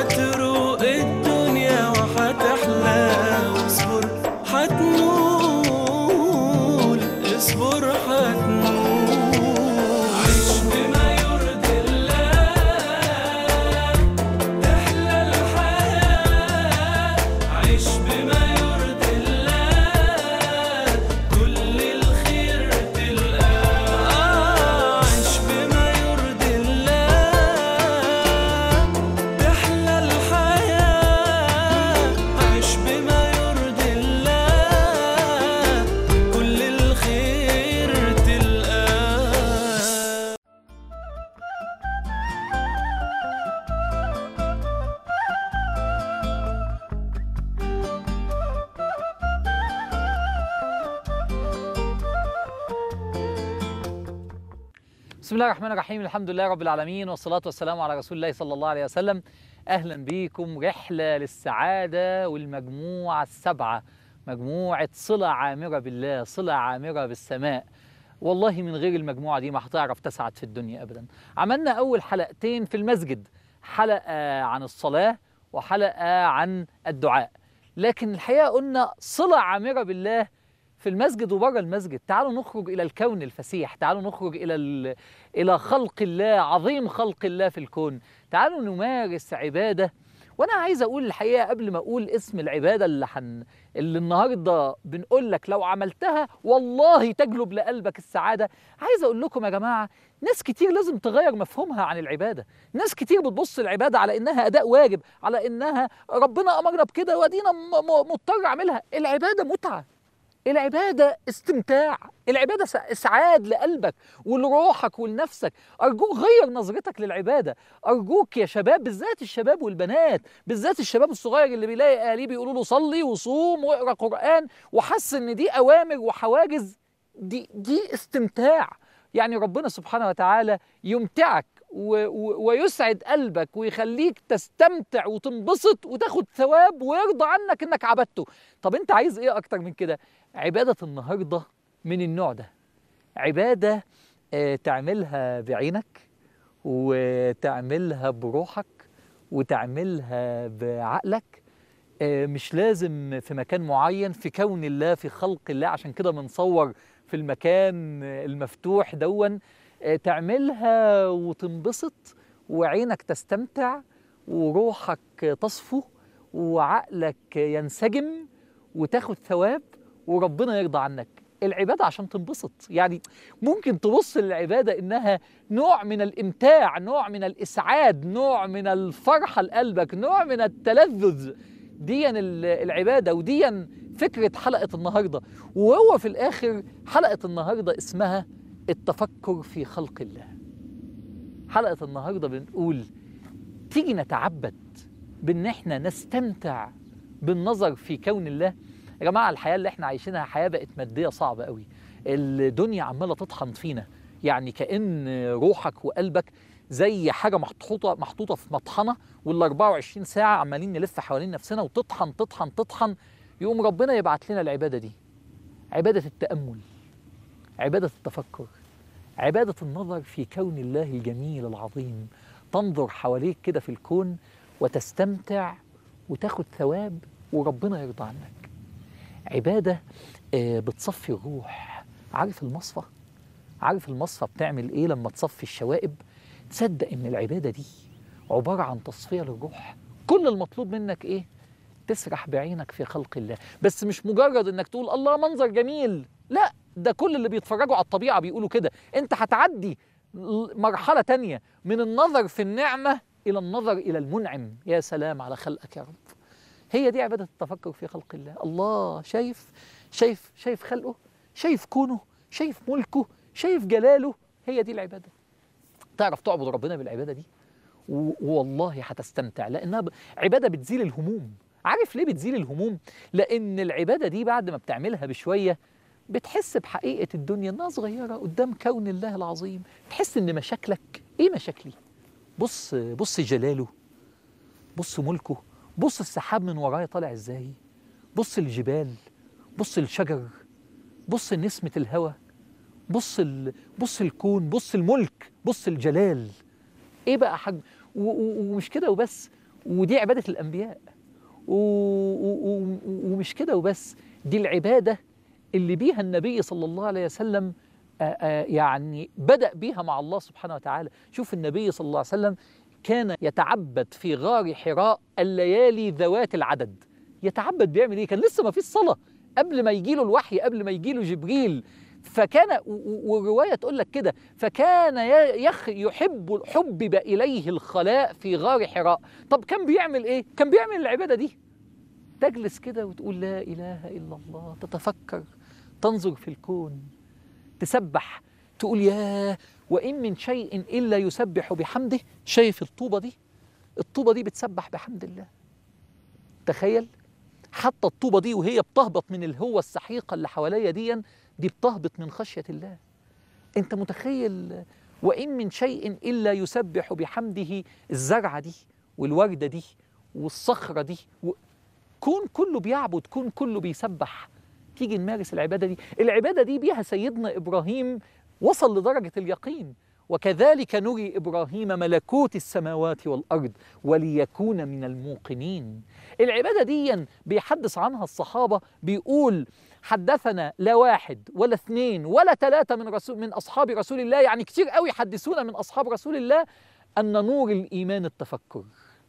هتروق الدنيا وهتحلى واصبر هتنول اصبر هتنول عيش بما يرضي الله تحلى الحياة عيش بما يرضي الله كل الخير تلقاه عيش بما يرضي الله تحلى الحياة عيش بما يرضي الله كل الخير تلقاه بسم الله الرحمن الرحيم الحمد لله رب العالمين والصلاة والسلام على رسول الله صلى الله عليه وسلم أهلا بيكم رحلة للسعادة والمجموعة السبعة مجموعة صلة عامرة بالله صلة عامرة بالسماء والله من غير المجموعة دي ما هتعرف تسعد في الدنيا أبدا عملنا أول حلقتين في المسجد حلقة عن الصلاة وحلقة عن الدعاء لكن الحقيقة قلنا صلة عامرة بالله في المسجد وبره المسجد تعالوا نخرج إلى الكون الفسيح تعالوا نخرج إلى ال... إلى خلق الله عظيم خلق الله في الكون تعالوا نمارس عبادة وأنا عايز أقول الحقيقة قبل ما أقول اسم العبادة اللي حن... اللي النهاردة بنقول لك لو عملتها والله تجلب لقلبك السعادة عايز أقول لكم يا جماعة ناس كتير لازم تغير مفهومها عن العبادة ناس كتير بتبص العبادة على إنها أداء واجب على إنها ربنا أمرنا بكده وأدينا م... م... مضطر أعملها العبادة متعة العبادة استمتاع العبادة س- إسعاد لقلبك ولروحك ولنفسك أرجوك غير نظرتك للعبادة أرجوك يا شباب بالذات الشباب والبنات بالذات الشباب الصغير اللي بيلاقي أهاليه بيقولوا له صلي وصوم واقرأ قرآن وحس إن دي أوامر وحواجز دي دي استمتاع يعني ربنا سبحانه وتعالى يمتعك و و ويسعد قلبك ويخليك تستمتع وتنبسط وتاخد ثواب ويرضى عنك انك عبدته طب انت عايز ايه اكتر من كده عبادة النهاردة من النوع ده عبادة آه، تعملها بعينك وتعملها بروحك وتعملها بعقلك آه، مش لازم في مكان معين في كون الله في خلق الله عشان كده بنصور في المكان المفتوح دون آه، تعملها وتنبسط وعينك تستمتع وروحك تصفو وعقلك ينسجم وتاخد ثواب وربنا يرضى عنك العبادة عشان تنبسط يعني ممكن تبص للعبادة إنها نوع من الإمتاع نوع من الإسعاد نوع من الفرحة لقلبك نوع من التلذذ ديا ال- العبادة وديا فكرة حلقة النهاردة وهو في الآخر حلقة النهاردة اسمها التفكر في خلق الله حلقة النهاردة بنقول تيجي نتعبد بان احنا نستمتع بالنظر في كون الله يا جماعه الحياه اللي احنا عايشينها حياه بقت ماديه صعبه قوي الدنيا عماله تطحن فينا يعني كان روحك وقلبك زي حاجه محطوطه محطوطه في مطحنه وال 24 ساعه عمالين نلف حوالين نفسنا وتطحن تطحن تطحن يقوم ربنا يبعت لنا العباده دي عباده التامل عباده التفكر عباده النظر في كون الله الجميل العظيم تنظر حواليك كده في الكون وتستمتع وتاخد ثواب وربنا يرضى عنك عبادة آه، بتصفي الروح عارف المصفى عارف المصفى بتعمل ايه لما تصفي الشوائب تصدق ان العبادة دي عبارة عن تصفية للروح كل المطلوب منك ايه تسرح بعينك في خلق الله بس مش مجرد انك تقول الله منظر جميل لا ده كل اللي بيتفرجوا على الطبيعة بيقولوا كده انت هتعدي ل- مرحلة تانية من النظر في النعمة إلى النظر إلى المنعم يا سلام على خلقك يا رب هي دي عبادة التفكر في خلق الله الله شايف شايف شايف خلقه شايف كونه شايف ملكه شايف جلاله هي دي العبادة تعرف تعبد ربنا بالعبادة دي و- والله هتستمتع لأنها ب- عبادة بتزيل الهموم عارف ليه بتزيل الهموم لأن العبادة دي بعد ما بتعملها بشوية بتحس بحقيقة الدنيا إنها صغيرة قدام كون الله العظيم تحس إن مشاكلك إيه مشاكلي بص بص جلاله بص ملكه بص السحاب من ورايا طالع ازاي بص الجبال بص الشجر بص نسمة الهواء بص ال... بص الكون بص الملك بص الجلال ايه بقى حجم و... و... ومش كده وبس ودي عباده الانبياء و... و... و... ومش كده وبس دي العباده اللي بيها النبي صلى الله عليه وسلم آآ آآ يعني بدأ بيها مع الله سبحانه وتعالى شوف النبي صلى الله عليه وسلم كان يتعبد في غار حراء الليالي ذوات العدد يتعبد بيعمل ايه كان لسه ما فيش صلاه قبل ما يجي له الوحي قبل ما يجي له جبريل فكان و- و- والروايه تقول لك كده فكان ي- يخ يحب حبب اليه الخلاء في غار حراء طب كان بيعمل ايه كان بيعمل العباده دي تجلس كده وتقول لا اله الا الله تتفكر تنظر في الكون تسبح تقول يا وان من شيء الا يسبح بحمده شايف الطوبه دي الطوبه دي بتسبح بحمد الله تخيل حتى الطوبه دي وهي بتهبط من الهوة السحيقه اللي حواليا دي دي بتهبط من خشيه الله انت متخيل وان من شيء الا يسبح بحمده الزرعه دي والورده دي والصخره دي و... كون كله بيعبد كون كله بيسبح تيجي نمارس العباده دي العباده دي بيها سيدنا ابراهيم وصل لدرجه اليقين وكذلك نري ابراهيم ملكوت السماوات والارض وليكون من الموقنين العباده دي بيحدث عنها الصحابه بيقول حدثنا لا واحد ولا اثنين ولا ثلاثه من رسول من اصحاب رسول الله يعني كتير قوي حدثونا من اصحاب رسول الله ان نور الايمان التفكر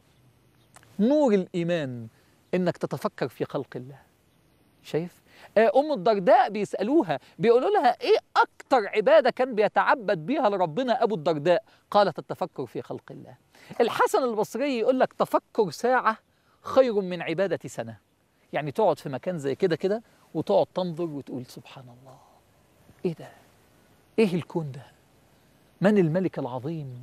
نور الايمان انك تتفكر في خلق الله شايف آه، ام الدرداء بيسالوها بيقولوا لها ايه اكتر عباده كان بيتعبد بيها لربنا ابو الدرداء قالت التفكر في خلق الله الحسن البصري يقول لك تفكر ساعه خير من عباده سنه يعني تقعد في مكان زي كده كده وتقعد تنظر وتقول سبحان الله ايه ده ايه الكون ده من الملك العظيم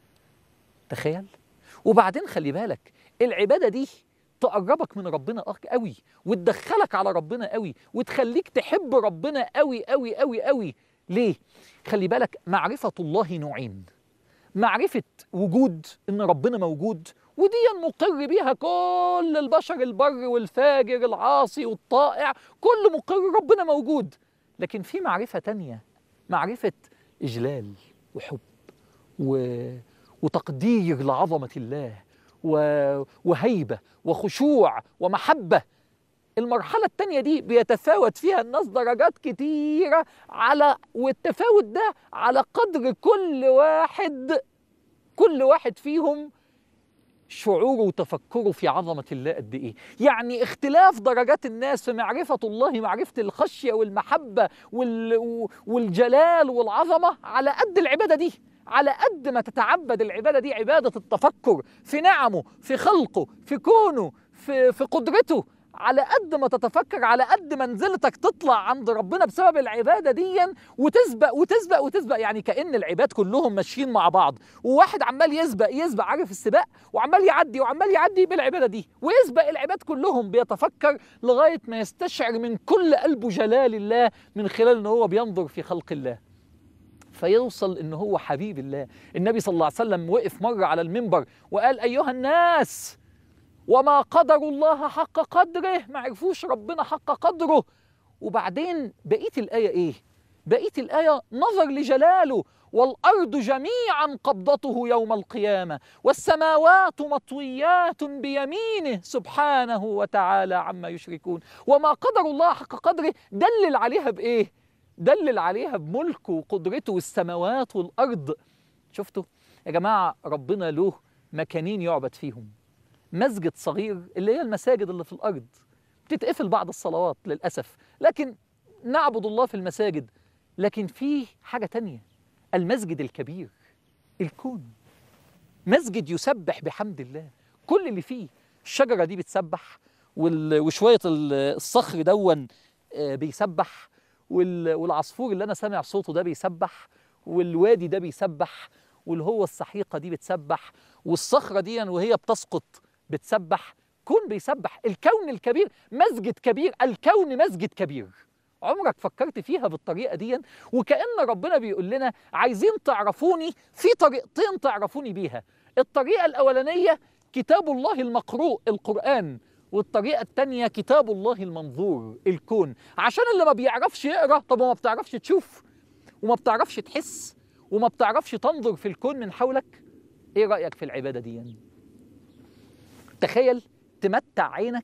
تخيل وبعدين خلي بالك العباده دي تقربك من ربنا أك- قوي وتدخلك على ربنا قوي وتخليك تحب ربنا قوي قوي قوي قوي ليه خلي بالك معرفه الله نوعين معرفه وجود ان ربنا موجود ودي مقر بيها كل البشر البر والفاجر العاصي والطائع كل مقر ربنا موجود لكن في معرفه تانية معرفه اجلال وحب و... وتقدير لعظمه الله و... وهيبه وخشوع ومحبه المرحلة التانية دي بيتفاوت فيها الناس درجات كتيرة على والتفاوت ده على قدر كل واحد كل واحد فيهم شعوره وتفكره في عظمة الله قد إيه يعني اختلاف درجات الناس في معرفة الله معرفة الخشية والمحبة وال... والجلال والعظمة على قد العبادة دي على قد ما تتعبد العبادة دي عبادة التفكر في نعمه في خلقه في كونه في, في قدرته على قد ما تتفكر على قد منزلتك تطلع عند ربنا بسبب العباده دي وتسبق وتسبق وتسبق يعني كان العباد كلهم ماشيين مع بعض وواحد عمال يسبق يسبق عارف السباق وعمال يعدي وعمال يعدي بالعباده دي ويسبق العباد كلهم بيتفكر لغايه ما يستشعر من كل قلبه جلال الله من خلال ان هو بينظر في خلق الله فيوصل ان هو حبيب الله النبي صلى الله عليه وسلم وقف مره على المنبر وقال ايها الناس وما قدر الله حق قدره ما عرفوش ربنا حق قدره وبعدين بقيه الايه ايه بقيه الايه نظر لجلاله والارض جميعا قبضته يوم القيامه والسماوات مطويات بيمينه سبحانه وتعالى عما يشركون وما قدر الله حق قدره دلل عليها بايه دلل عليها بملكه وقدرته والسماوات والارض شفتوا يا جماعه ربنا له مكانين يعبد فيهم مسجد صغير اللي هي المساجد اللي في الارض بتتقفل بعد الصلوات للاسف لكن نعبد الله في المساجد لكن في حاجه تانية المسجد الكبير الكون مسجد يسبح بحمد الله كل اللي فيه الشجره دي بتسبح وال- وشويه ال- الصخر دون آه، بيسبح وال- والعصفور اللي انا سامع صوته ده بيسبح والوادي ده بيسبح والهوة السحيقة دي بتسبح والصخرة دي وهي بتسقط بتسبح كون بيسبح الكون الكبير مسجد كبير الكون مسجد كبير عمرك فكرت فيها بالطريقة دي وكأن ربنا بيقول لنا عايزين تعرفوني في طريقتين تعرفوني بيها الطريقة الأولانية كتاب الله المقروء القرآن والطريقة التانية كتاب الله المنظور الكون عشان اللي ما بيعرفش يقرأ طب وما بتعرفش تشوف وما بتعرفش تحس وما بتعرفش تنظر في الكون من حولك ايه رأيك في العبادة دي يعني؟ تخيل تمتع عينك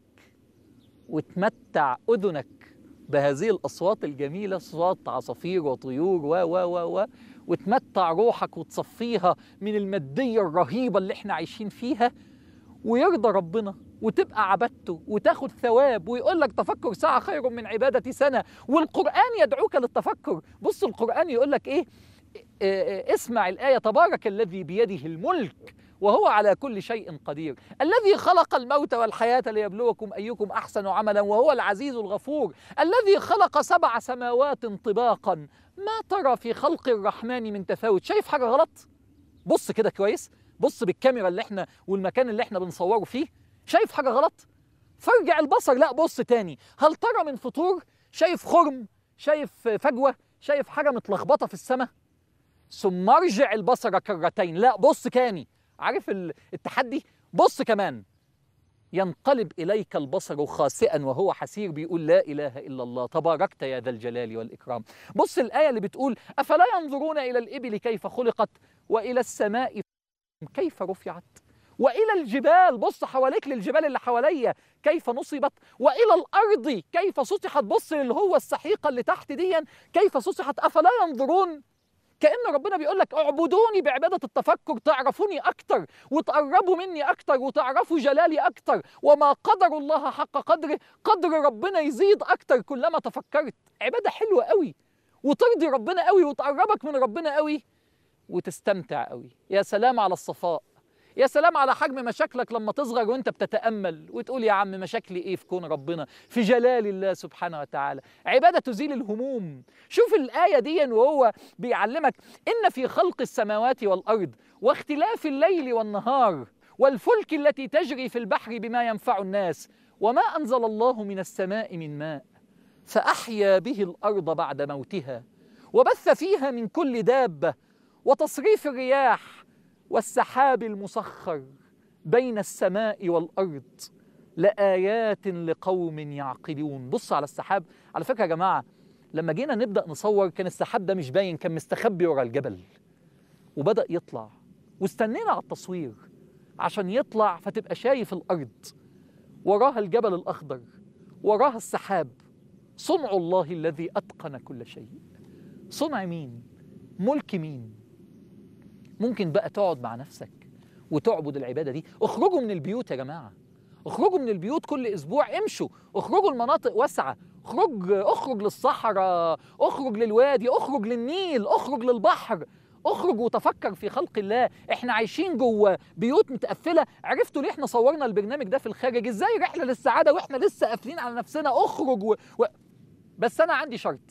وتمتع اذنك بهذه الاصوات الجميله صوت عصافير وطيور و و و و وتمتع روحك وتصفيها من الماديه الرهيبه اللي احنا عايشين فيها ويرضى ربنا وتبقى عبادته وتاخد ثواب ويقول لك تفكر ساعة خير من عبادة سنة والقرآن يدعوك للتفكر بص القرآن يقول لك إيه آه، آه، اسمع الآية تبارك الذي بيده الملك وهو على كل شيء قدير الذي خلق الموت والحياة ليبلوكم أيكم أحسن عملا وهو العزيز الغفور الذي خلق سبع سماوات طباقا ما ترى في خلق الرحمن من تفاوت شايف حاجة غلط بص كده كويس بص بالكاميرا اللي احنا والمكان اللي احنا بنصوره فيه شايف حاجة غلط فارجع البصر لا بص تاني هل ترى من فطور شايف خرم شايف فجوة شايف حاجة متلخبطة في السماء ثم ارجع البصر كرتين لا بص تاني عارف ال- التحدي بص كمان ينقلب إليك البصر خاسئا وهو حسير بيقول لا إله إلا الله تباركت يا ذا الجلال والإكرام بص الآية اللي بتقول أفلا ينظرون إلى الإبل كيف خلقت وإلى السماء كيف رفعت والى الجبال بص حواليك للجبال اللي حواليا كيف نصبت والى الارض كيف سطحت بص اللي هو السحيقه اللي تحت دي كيف سطحت افلا ينظرون كأن ربنا بيقول لك اعبدوني بعبادة التفكر تعرفوني أكتر وتقربوا مني أكتر وتعرفوا جلالي أكتر وما قدر الله حق قدره قدر ربنا يزيد أكتر كلما تفكرت عبادة حلوة قوي وترضي ربنا قوي وتقربك من ربنا قوي وتستمتع قوي يا سلام على الصفاء يا سلام على حجم مشاكلك لما تصغر وانت بتتامل وتقول يا عم مشاكلي ايه في كون ربنا في جلال الله سبحانه وتعالى عباده تزيل الهموم شوف الايه دي وهو بيعلمك ان في خلق السماوات والارض واختلاف الليل والنهار والفلك التي تجري في البحر بما ينفع الناس وما انزل الله من السماء من ماء فاحيا به الارض بعد موتها وبث فيها من كل دابه وتصريف الرياح والسحاب المسخر بين السماء والارض لايات لقوم يعقلون بص على السحاب على فكره يا جماعه لما جينا نبدا نصور كان السحاب ده مش باين كان مستخبي ورا الجبل وبدا يطلع واستنينا على التصوير عشان يطلع فتبقى شايف الارض وراها الجبل الاخضر وراها السحاب صنع الله الذي اتقن كل شيء صنع مين ملك مين ممكن بقى تقعد مع نفسك وتعبد العباده دي اخرجوا من البيوت يا جماعه اخرجوا من البيوت كل اسبوع امشوا اخرجوا المناطق واسعه اخرج اخرج للصحراء اخرج للوادي اخرج للنيل اخرج للبحر اخرج وتفكر في خلق الله احنا عايشين جوه بيوت متقفله عرفتوا ليه احنا صورنا البرنامج ده في الخارج ازاي رحله للسعاده واحنا لسه قافلين على نفسنا اخرج و... و... بس انا عندي شرط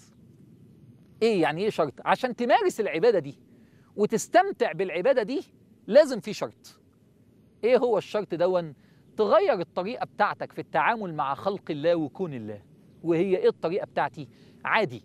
ايه يعني ايه شرط عشان تمارس العباده دي وتستمتع بالعباده دي لازم في شرط ايه هو الشرط دون تغير الطريقه بتاعتك في التعامل مع خلق الله وكون الله وهي ايه الطريقه بتاعتي عادي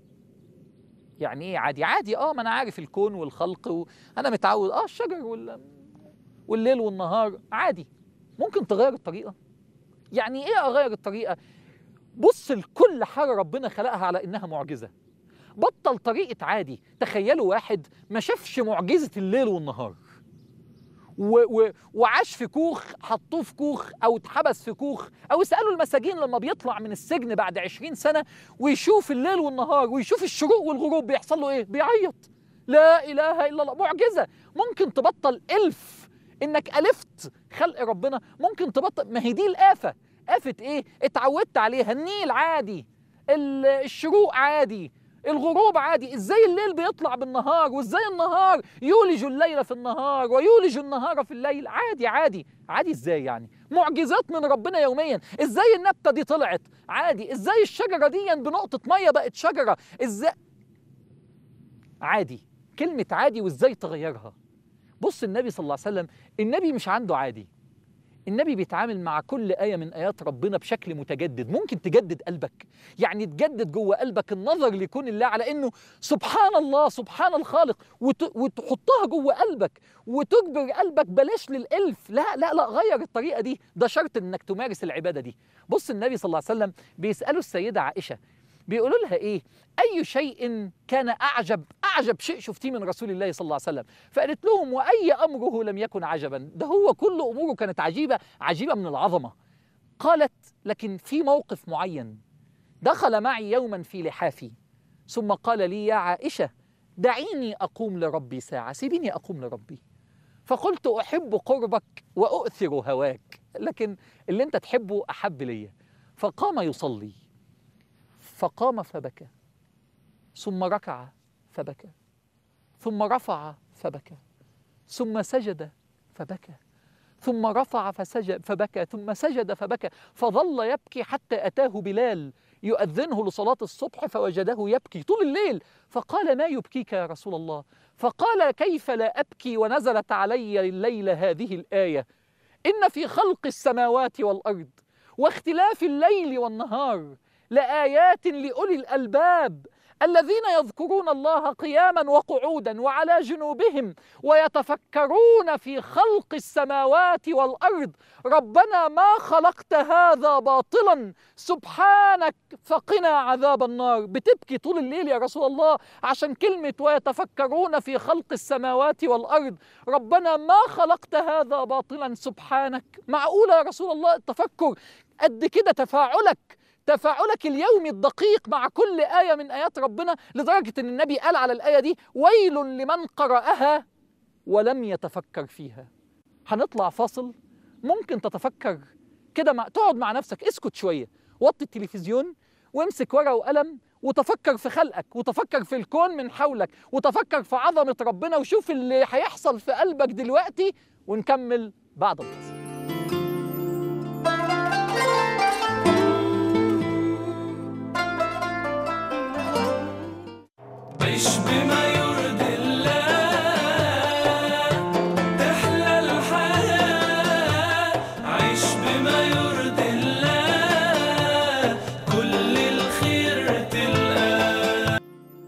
يعني ايه عادي عادي اه ما انا عارف الكون والخلق وانا متعود اه الشجر وال... والليل والنهار عادي ممكن تغير الطريقه يعني ايه اغير الطريقه بص لكل حاجه ربنا خلقها على انها معجزه بطل طريقه عادي تخيلوا واحد ما شافش معجزه الليل والنهار و و وعاش في كوخ حطوه في كوخ او اتحبس في كوخ او اسالوا المساجين لما بيطلع من السجن بعد عشرين سنه ويشوف الليل والنهار ويشوف الشروق والغروب بيحصل له ايه بيعيط لا اله الا الله معجزه ممكن تبطل الف انك الفت خلق ربنا ممكن تبطل ما هي دي الافه آفة إيه؟ اتعودت عليها النيل عادي ال- الشروق عادي الغروب عادي ازاي الليل بيطلع بالنهار وازاي النهار يولج الليل في النهار ويولج النهار في الليل عادي عادي عادي ازاي يعني معجزات من ربنا يوميا ازاي النبته دي طلعت عادي ازاي الشجره دي بنقطه ميه بقت شجره ازاي عادي كلمه عادي وازاي تغيرها بص النبي صلى الله عليه وسلم النبي مش عنده عادي النبي بيتعامل مع كل آية من آيات ربنا بشكل متجدد ممكن تجدد قلبك يعني تجدد جوه قلبك النظر لكون الله على أنه سبحان الله سبحان الخالق وت... وتحطها جوه قلبك وتجبر قلبك بلاش للألف لا لا لا غير الطريقة دي ده شرط أنك تمارس العبادة دي بص النبي صلى الله عليه وسلم بيسأله السيدة عائشة بيقولوا لها ايه اي شيء كان اعجب اعجب شيء شفتيه من رسول الله صلى الله عليه وسلم فقالت لهم واي امره لم يكن عجبا ده هو كل اموره كانت عجيبه عجيبه من العظمه قالت لكن في موقف معين دخل معي يوما في لحافي ثم قال لي يا عائشه دعيني اقوم لربي ساعه سيبيني اقوم لربي فقلت احب قربك واؤثر هواك لكن اللي انت تحبه احب ليا فقام يصلي فقام فبكى ثم ركع فبكى ثم رفع فبكى ثم سجد فبكى ثم رفع فسجد فبكى ثم سجد فبكى فظل يبكي حتى اتاه بلال يؤذنه لصلاه الصبح فوجده يبكي طول الليل فقال ما يبكيك يا رسول الله فقال كيف لا ابكي ونزلت علي الليله هذه الايه ان في خلق السماوات والارض واختلاف الليل والنهار لايات لاولي الالباب الذين يذكرون الله قياما وقعودا وعلى جنوبهم ويتفكرون في خلق السماوات والارض ربنا ما خلقت هذا باطلا سبحانك فقنا عذاب النار بتبكي طول الليل يا رسول الله عشان كلمه ويتفكرون في خلق السماوات والارض ربنا ما خلقت هذا باطلا سبحانك معقوله يا رسول الله التفكر قد كده تفاعلك تفاعلك اليومي الدقيق مع كل آية من آيات ربنا لدرجة أن النبي قال على الآية دي ويل لمن قرأها ولم يتفكر فيها هنطلع فاصل ممكن تتفكر كده مع... تقعد مع نفسك اسكت شوية وطي التلفزيون وامسك ورقة وقلم وتفكر في خلقك وتفكر في الكون من حولك وتفكر في عظمة ربنا وشوف اللي هيحصل في قلبك دلوقتي ونكمل بعد الفاصل عيش بما يرضي الله تحلى الحياة عيش بما يرضي الله كل الخير تلقاه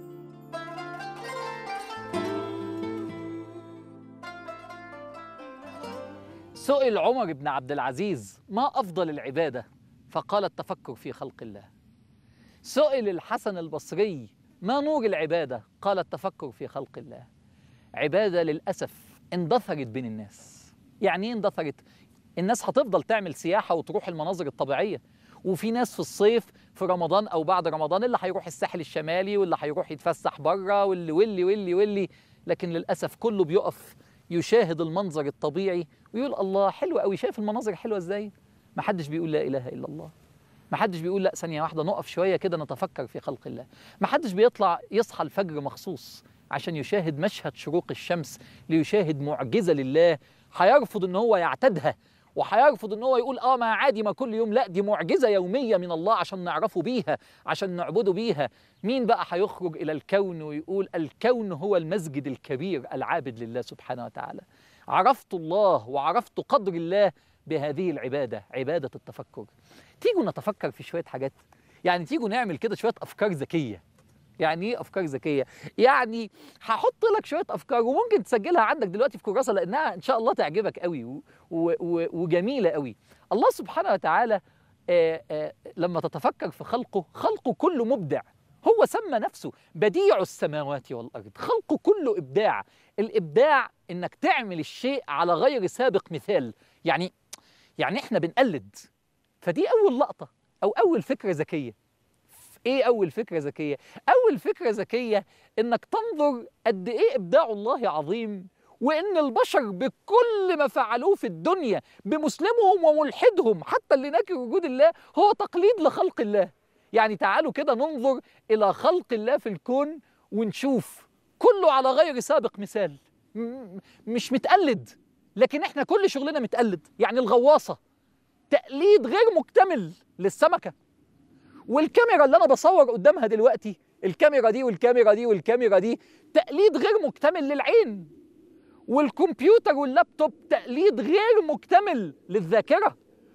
سئل عمر بن عبد العزيز ما أفضل العبادة فقال التفكر في خلق الله سئل الحسن البصري ما نور العبادة قال التفكر في خلق الله عبادة للأسف اندثرت بين الناس يعني ايه اندثرت الناس هتفضل تعمل سياحة وتروح المناظر الطبيعية وفي ناس في الصيف في رمضان او بعد رمضان اللي هيروح الساحل الشمالي واللي هيروح يتفسح بره واللي واللي واللي واللي لكن للاسف كله بيقف يشاهد المنظر الطبيعي ويقول الله حلو قوي شايف المناظر حلوه ازاي ما حدش بيقول لا اله الا الله ما حدش بيقول لا ثانيه واحده نقف شويه كده نتفكر في خلق الله ما حدش بيطلع يصحى الفجر مخصوص عشان يشاهد مشهد شروق الشمس ليشاهد معجزه لله هيرفض ان هو يعتادها وهيرفض ان هو يقول اه ما عادي ما كل يوم لا دي معجزه يوميه من الله عشان نعرفه بيها عشان نعبده بيها مين بقى هيخرج الى الكون ويقول الكون هو المسجد الكبير العابد لله سبحانه وتعالى عرفت الله وعرفت قدر الله بهذه العباده عباده التفكر تيجوا نتفكر في شويه حاجات يعني تيجوا نعمل كده شويه افكار ذكيه يعني ايه افكار ذكيه يعني هحط لك شويه افكار وممكن تسجلها عندك دلوقتي في كراسه لانها ان شاء الله تعجبك قوي و- و- و- وجميله قوي الله سبحانه وتعالى آه، آه، لما تتفكر في خلقه خلقه كله مبدع هو سمى نفسه بديع السماوات والارض خلقه كله ابداع الابداع انك تعمل الشيء على غير سابق مثال يعني يعني احنا بنقلد فدي اول لقطه او اول فكره ذكيه ايه اول فكره ذكيه اول فكره ذكيه انك تنظر قد ايه ابداع الله عظيم وان البشر بكل ما فعلوه في الدنيا بمسلمهم وملحدهم حتى اللي ناكر وجود الله هو تقليد لخلق الله يعني تعالوا كده ننظر الى خلق الله في الكون ونشوف كله على غير سابق مثال م- مش متقلد لكن احنا كل شغلنا متقلد يعني الغواصه تقليد غير مكتمل للسمكه والكاميرا اللي انا بصور قدامها دلوقتي الكاميرا دي والكاميرا دي والكاميرا دي تقليد غير مكتمل للعين والكمبيوتر واللابتوب تقليد غير مكتمل للذاكره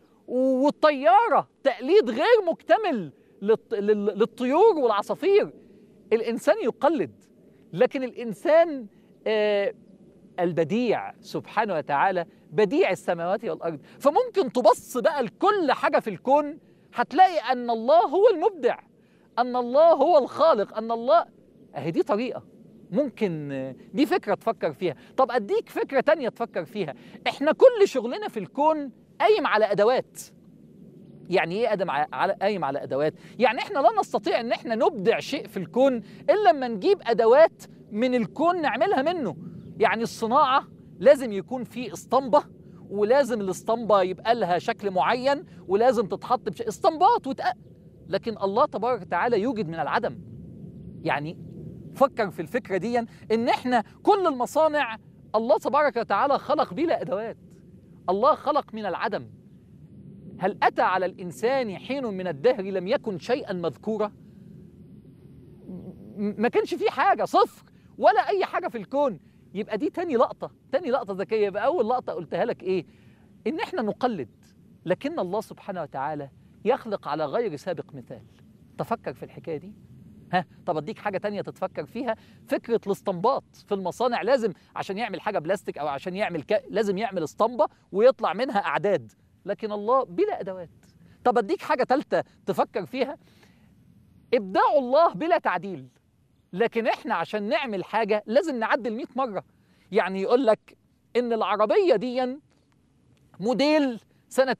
والطياره تقليد غير مكتمل للط- لل- للطيور والعصافير الانسان يقلد لكن الانسان آه البديع سبحانه وتعالى بديع السماوات والارض فممكن تبص بقى لكل حاجه في الكون هتلاقي ان الله هو المبدع ان الله هو الخالق ان الله اهي دي طريقه ممكن آه، دي فكره تفكر فيها طب اديك فكره تانية تفكر فيها احنا كل شغلنا في الكون قايم على ادوات يعني ايه ادم ع- على قايم على ادوات يعني احنا لا نستطيع ان احنا نبدع شيء في الكون الا لما نجيب ادوات من الكون نعملها منه يعني الصناعه لازم يكون في اسطمبه ولازم الاسطمبه يبقى لها شكل معين ولازم تتحط بش... اسطمبات وتق... لكن الله تبارك وتعالى يوجد من العدم يعني فكر في الفكره دي ان احنا كل المصانع الله تبارك وتعالى خلق بلا ادوات الله خلق من العدم هل اتى على الانسان حين من الدهر لم يكن شيئا مذكورا م- ما كانش فيه حاجه صفر ولا اي حاجه في الكون يبقى دي تاني لقطه تاني لقطه ذكيه يبقى اول لقطه قلتها لك ايه ان احنا نقلد لكن الله سبحانه وتعالى يخلق على غير سابق مثال تفكر في الحكايه دي ها طب اديك حاجه تانية تتفكر فيها فكره الاستنباط في المصانع لازم عشان يعمل حاجه بلاستيك او عشان يعمل ك... لازم يعمل اسطمبه ويطلع منها اعداد لكن الله بلا ادوات طب اديك حاجه ثالثه تفكر فيها ابداع الله بلا تعديل لكن احنا عشان نعمل حاجه لازم نعدل 100 مره يعني يقول لك ان العربيه دي موديل سنه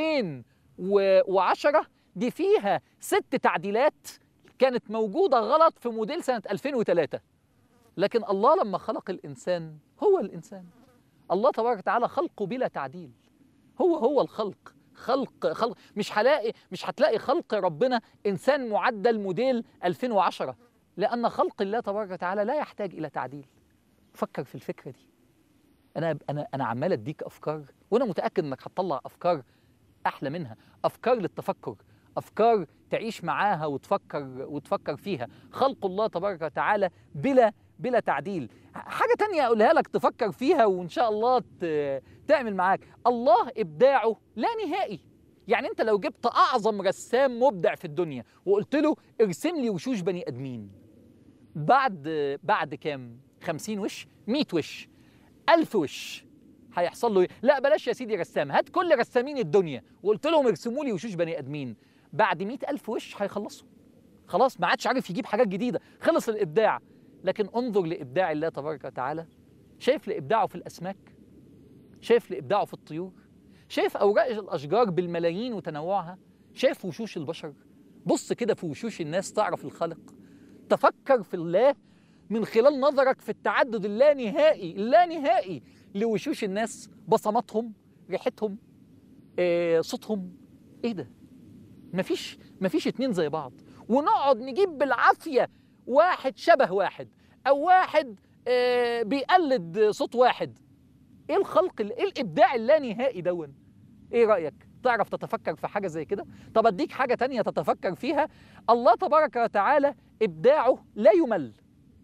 2010 دي فيها ست تعديلات كانت موجوده غلط في موديل سنه 2003 لكن الله لما خلق الانسان هو الانسان الله تبارك وتعالى خلقه بلا تعديل هو هو الخلق خلق خلق مش هلاقي مش هتلاقي خلق ربنا انسان معدل موديل 2010 لان خلق الله تبارك وتعالى لا يحتاج الى تعديل فكر في الفكره دي انا انا انا عمال اديك افكار وانا متاكد انك هتطلع افكار احلى منها افكار للتفكر افكار تعيش معاها وتفكر وتفكر فيها خلق الله تبارك وتعالى بلا بلا تعديل حاجه تانية اقولها لك تفكر فيها وان شاء الله ت- تعمل معاك الله ابداعه لا نهائي يعني انت لو جبت اعظم رسام مبدع في الدنيا وقلت له ارسم لي وشوش بني ادمين بعد بعد كام 50 وش 100 وش 1000 وش هيحصل له ايه لا بلاش يا سيدي رسام هات كل رسامين الدنيا وقلت لهم ارسموا لي وشوش بني ادمين بعد 100000 وش هيخلصوا خلاص ما عادش عارف يجيب حاجات جديده خلص الابداع لكن انظر لابداع الله تبارك وتعالى شايف لابداعه في الاسماك شايف لابداعه في الطيور شايف اوراق الاشجار بالملايين وتنوعها شايف وشوش البشر بص كده في وشوش الناس تعرف الخالق تفكر في الله من خلال نظرك في التعدد اللانهائي اللانهائي لوشوش الناس بصماتهم ريحتهم آه، صوتهم ايه ده مفيش مفيش اتنين زي بعض ونقعد نجيب بالعافيه واحد شبه واحد او واحد آه، بيقلد صوت واحد ايه الخلق ال- ايه الابداع اللانهائي دون ايه رايك تعرف تتفكر في حاجه زي كده طب اديك حاجه تانية تتفكر فيها الله تبارك وتعالى ابداعه لا يمل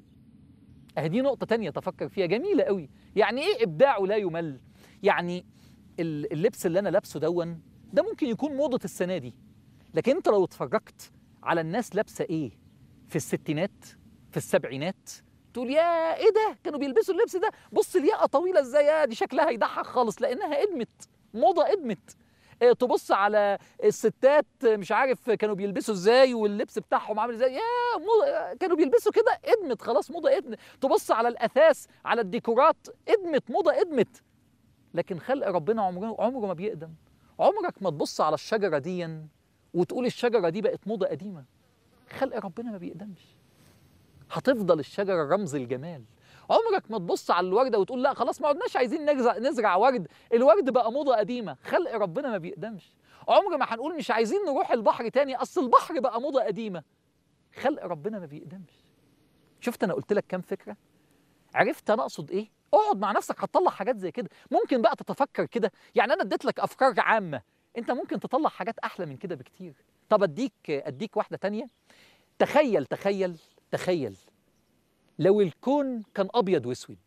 اهي دي نقطه تانية تفكر فيها جميله قوي يعني ايه ابداعه لا يمل يعني ال- اللبس اللي انا لابسه دون ده ممكن يكون موضه السنه دي لكن انت لو اتفرجت على الناس لابسه ايه في الستينات في السبعينات تقول يا ايه ده كانوا بيلبسوا اللبس ده بص الياقه طويله ازاي يا دي شكلها يضحك خالص لانها ادمت موضه ادمت إيه، تبص على الستات مش عارف كانوا بيلبسوا ازاي واللبس بتاعهم عامل ازاي يا موضة كانوا بيلبسوا كده ادمت خلاص موضه ادمت تبص على الاثاث على الديكورات ادمت موضه ادمت لكن خلق ربنا عمره عمره ما بيقدم عمرك ما تبص على الشجره دي وتقول الشجره دي بقت موضه قديمه خلق ربنا ما بيقدمش هتفضل الشجره رمز الجمال عمرك ما تبص على الورده وتقول لا خلاص ما عدناش عايزين نزرع نزرع ورد الورد بقى موضه قديمه خلق ربنا ما بيقدمش عمر ما هنقول مش عايزين نروح البحر تاني اصل البحر بقى موضه قديمه خلق ربنا ما بيقدمش شفت انا قلت لك كام فكره عرفت انا اقصد ايه اقعد مع نفسك هتطلع حاجات زي كده ممكن بقى تتفكر كده يعني انا اديت لك افكار عامه انت ممكن تطلع حاجات احلى من كده بكتير طب اديك اديك واحده تانية تخيل تخيل تخيل لو الكون كان ابيض واسود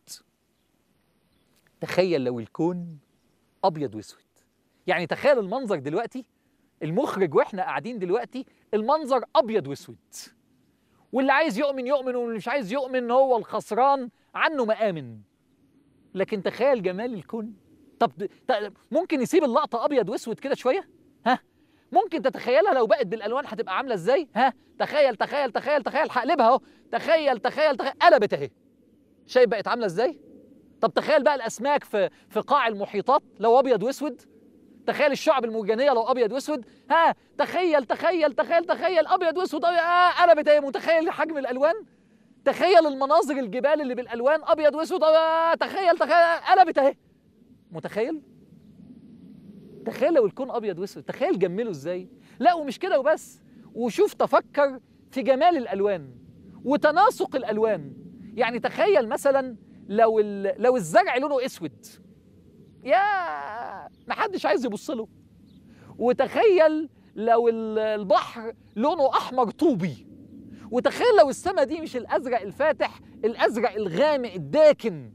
تخيل لو الكون ابيض واسود يعني تخيل المنظر دلوقتي المخرج واحنا قاعدين دلوقتي المنظر ابيض واسود واللي عايز يؤمن يؤمن واللي مش عايز يؤمن هو الخسران عنه مآمن لكن تخيل جمال الكون طب ط- ممكن يسيب اللقطه ابيض واسود كده شويه ها ممكن تتخيلها لو بقت بالالوان هتبقى عامله ازاي ها تخيل تخيل تخيل تخيل هقلبها اهو تخيل تخيل تخيل قلبت اهي شايف بقت عامله ازاي طب تخيل بقى الاسماك في في قاع المحيطات لو ابيض واسود تخيل الشعب المرجانيه لو ابيض واسود ها تخيل تخيل تخيل تخيل ابيض واسود أبيض آه قلبت اهي متخيل حجم الالوان تخيل المناظر الجبال اللي بالالوان ابيض واسود آه تخيل تخيل قلبت اهي متخيل تخيل لو الكون ابيض واسود تخيل جمله ازاي لا ومش كده وبس وشوف تفكر في جمال الالوان وتناسق الالوان يعني تخيل مثلا لو ال- لو الزرع لونه اسود يا ما حدش عايز يبص له وتخيل لو ال- البحر لونه احمر طوبي وتخيل لو السما دي مش الازرق الفاتح الازرق الغامق الداكن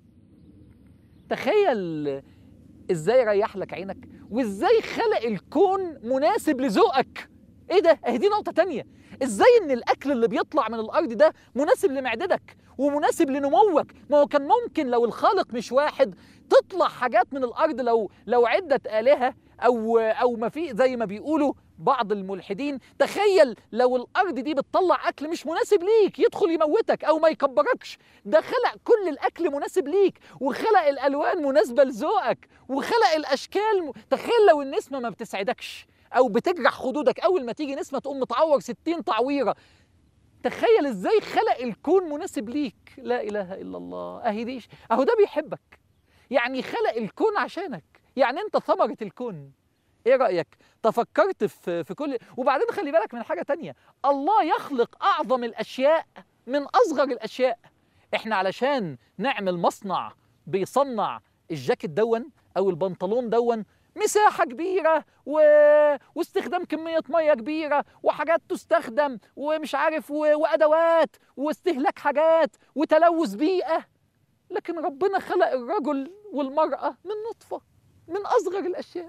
تخيل ازاي ريح لك عينك وازاي خلق الكون مناسب لذوقك ايه ده اهي دي نقطه تانية ازاي ان الاكل اللي بيطلع من الارض ده مناسب لمعدتك ومناسب لنموك ما هو كان ممكن لو الخالق مش واحد تطلع حاجات من الارض لو لو عده الهه او او ما في زي ما بيقولوا بعض الملحدين تخيل لو الارض دي بتطلع اكل مش مناسب ليك يدخل يموتك او ما يكبركش ده خلق كل الاكل مناسب ليك وخلق الالوان مناسبه لذوقك وخلق الاشكال م... تخيل لو النسمه ما بتسعدكش او بتجرح خدودك اول ما تيجي نسمه تقوم متعور 60 تعويره تخيل ازاي خلق الكون مناسب ليك لا اله الا الله اهي دي اهو ده بيحبك يعني خلق الكون عشانك يعني انت ثمره الكون ايه رايك تفكرت في في كل وبعدين خلي بالك من حاجه تانية الله يخلق اعظم الاشياء من اصغر الاشياء احنا علشان نعمل مصنع بيصنع الجاكيت دون او البنطلون دون مساحة كبيرة و... واستخدام كمية مية كبيرة وحاجات تستخدم ومش عارف و... وأدوات واستهلاك حاجات وتلوث بيئة لكن ربنا خلق الرجل والمرأة من نطفة من أصغر الأشياء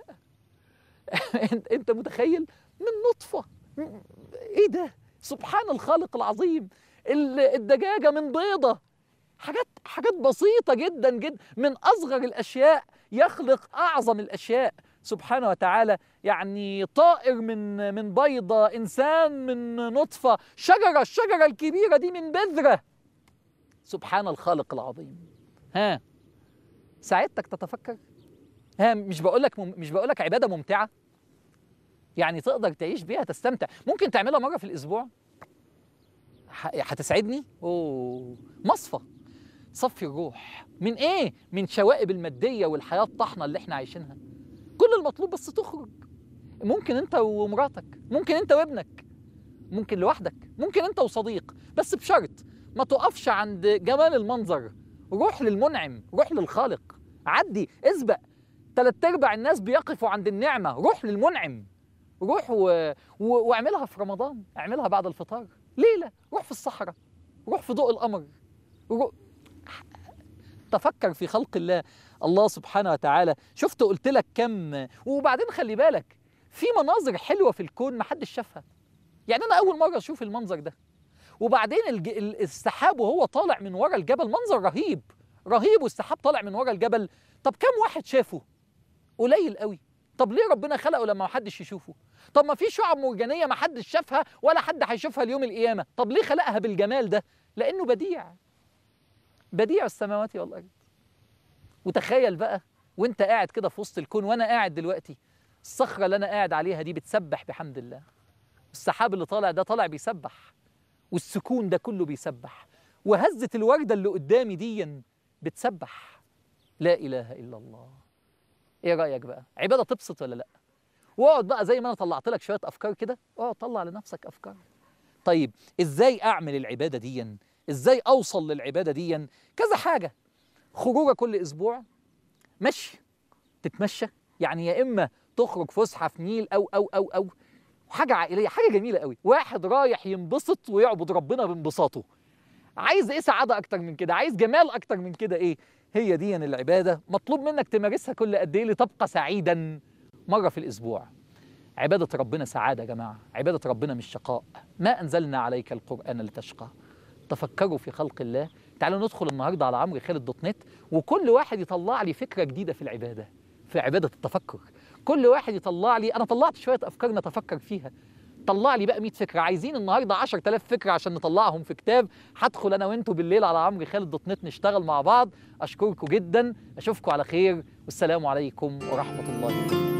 انت انت متخيل من نطفه م- ايه ده سبحان الخالق العظيم ال- الدجاجه من بيضه حاجات حاجات بسيطه جدا جدا من اصغر الاشياء يخلق اعظم الاشياء سبحانه وتعالى يعني طائر من من بيضه انسان من نطفه شجره الشجره الكبيره دي من بذره سبحان الخالق العظيم ها ساعدتك تتفكر ها مش بقول لك مم... مش بقول لك عباده ممتعه يعني تقدر تعيش بيها تستمتع ممكن تعملها مره في الاسبوع ح- هتسعدني اوه مصفى صفي الروح من ايه من شوائب الماديه والحياه الطحنه اللي احنا عايشينها كل المطلوب بس تخرج ممكن انت ومراتك ممكن انت وابنك ممكن لوحدك ممكن انت وصديق بس بشرط ما تقفش عند جمال المنظر روح للمنعم روح للخالق عدي اسبق تلات ارباع الناس بيقفوا عند النعمه روح للمنعم روح و... و... واعملها في رمضان اعملها بعد الفطار ليله روح في الصحراء روح في ضوء القمر رو... تفكر في خلق الله الله سبحانه وتعالى شفت قلت لك كم وبعدين خلي بالك في مناظر حلوه في الكون ما حدش شافها يعني انا اول مره اشوف المنظر ده وبعدين الج... ال- السحاب وهو طالع من ورا الجبل منظر رهيب رهيب والسحاب طالع من ورا الجبل طب كم واحد شافه قليل قوي طب ليه ربنا خلقه لما ما حدش يشوفه طب ما في شعب مرجانيه ما حدش شافها ولا حد هيشوفها اليوم القيامه طب ليه خلقها بالجمال ده لانه بديع بديع السماوات والارض وتخيل بقى وانت قاعد كده في وسط الكون وانا قاعد دلوقتي الصخره اللي انا قاعد عليها دي بتسبح بحمد الله السحاب اللي طالع ده طالع بيسبح والسكون ده كله بيسبح وهزه الورده اللي قدامي دي بتسبح لا اله الا الله ايه رايك بقى عباده تبسط ولا لا واقعد بقى زي ما انا طلعت لك شويه افكار كده اقعد طلع لنفسك افكار طيب ازاي اعمل العباده دي ازاي اوصل للعباده دي كذا حاجه خروجه كل اسبوع مشي تتمشى يعني يا اما تخرج فسحه في نيل او او او او حاجه عائليه حاجه جميله قوي واحد رايح ينبسط ويعبد ربنا بانبساطه عايز ايه سعاده اكتر من كده عايز جمال اكتر من كده ايه هي دي العباده مطلوب منك تمارسها كل قد ايه لتبقى سعيدا مره في الاسبوع عباده ربنا سعاده يا جماعه عباده ربنا مش شقاء ما انزلنا عليك القران لتشقى تفكروا في خلق الله تعالوا ندخل النهارده على عمرو خالد دوت نت وكل واحد يطلع لي فكره جديده في العباده في عباده التفكر كل واحد يطلع لي انا طلعت شويه افكار نتفكر فيها طلع لي بقى 100 فكره عايزين النهارده 10000 فكره عشان نطلعهم في كتاب هدخل انا وانتوا بالليل على عمرو خالد دوت نت نشتغل مع بعض اشكركم جدا اشوفكم على خير والسلام عليكم ورحمه الله وبركاته